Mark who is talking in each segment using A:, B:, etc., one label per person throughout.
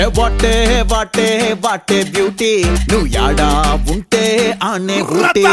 A: ఏ what a what a what a beauty నువ్వు యాడా ఉంటే ఆనే ఊటే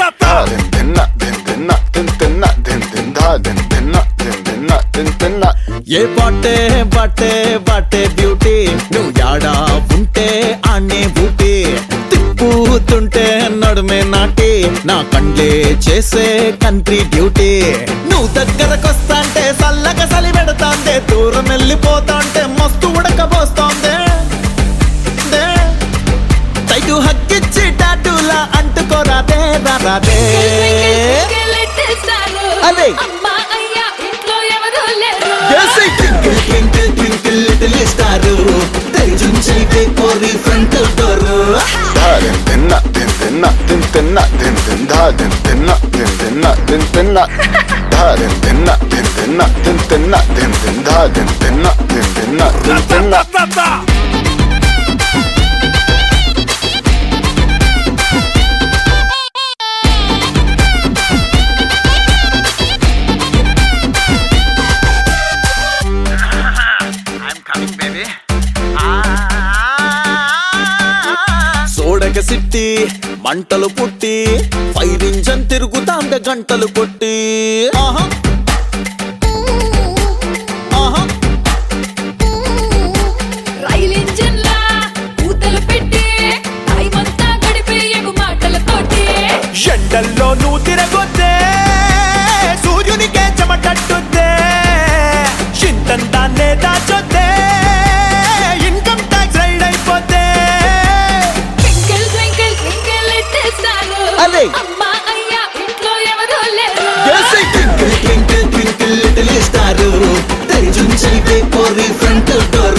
A: ఏ బాటే బాటే బాటే బ్యూటీ నువ్వు యాడా ఉంటే ఆనే ఊటే తిప్పుతుంటే నడుమే నాటి నా కండ్లే చేసే కంట్రీ డ్యూటీ నువ్వు దగ్గరకొస్తాంటే సల్లగా సలి పెడతాందే దూరం వెళ్ళిపోతాంటే మస్తు ఉడకబోస్తోందే దే. తైటు హక్కిచ్చి టాటూలా అంటుకోరాదే రాదే అదే. Twinkle twinkle twinkle little star తెరిచుంచైతే కోరి ఫ్రంట్ డోర్ సోడక సిట్టి మంటలు పుట్టి ఫైర్ ఇంజన్ తిరుగుతాండే గంటలు కొట్టి ఆహా ఆహా ఎండల్లో నువ్వు తిరగొద్దే సూర్యునికే చెమటట్టుద్దే చింతంతాన్నే దాచొద్దే ఇన్కమ్ ట్యాక్స్ రైడ్ అయిపోతే అదే.
B: అమ్మా అయ్యా ఇంట్లో ఎవరూ లేరు
A: twinkle twinkle twinkle little star తెరిచుంచైతే కోరి ఫ్రంట్ డోర్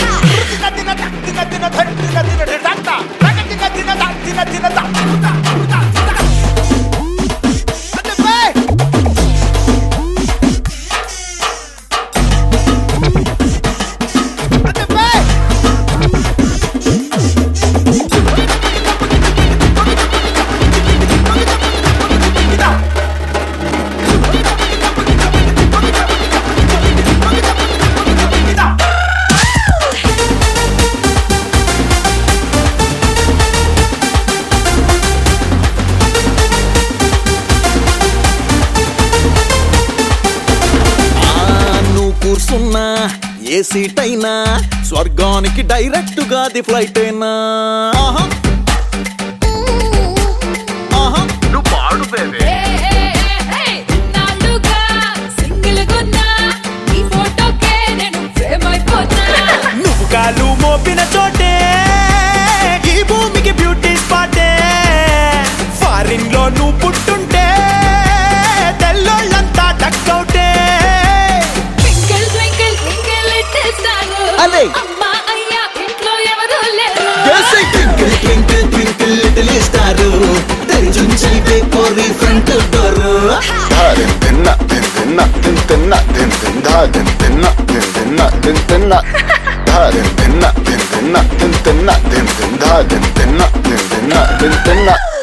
A: ఆ, నువ్వు కూర్చున్నా ఏ సీట్ అయినా స్వర్గానికి డైరెక్ట్ గా ది ఫ్లైట్ అయినా ఆహా. ఆహా. నువ్వు పాడు బేబీ
B: ఏ, ఏ, ఏ, ఏ, ఇన్నాళ్ళుగా single గున్నా, ఈ ఫోటోకే నేను frame అయిపోతా.
A: నువ్వు కాలు మోపిన చోటే ఈ భూమికి బ్యూటీ స్పాటే ఫారిన్ లో నువ్వు పుట్టుంటే తెల్లోళ్ళంతా డక్కౌటే
B: Twinkle, twinkle, twinkle, little star.
A: అదే.
B: అమ్మా అయ్యా ఇంట్లో ఎవరూ లేరు
A: twinkle twinkle twinkle little star తెరిచుంచైతే కోరి ఫ్రంట్ డోర్
C: తిన్న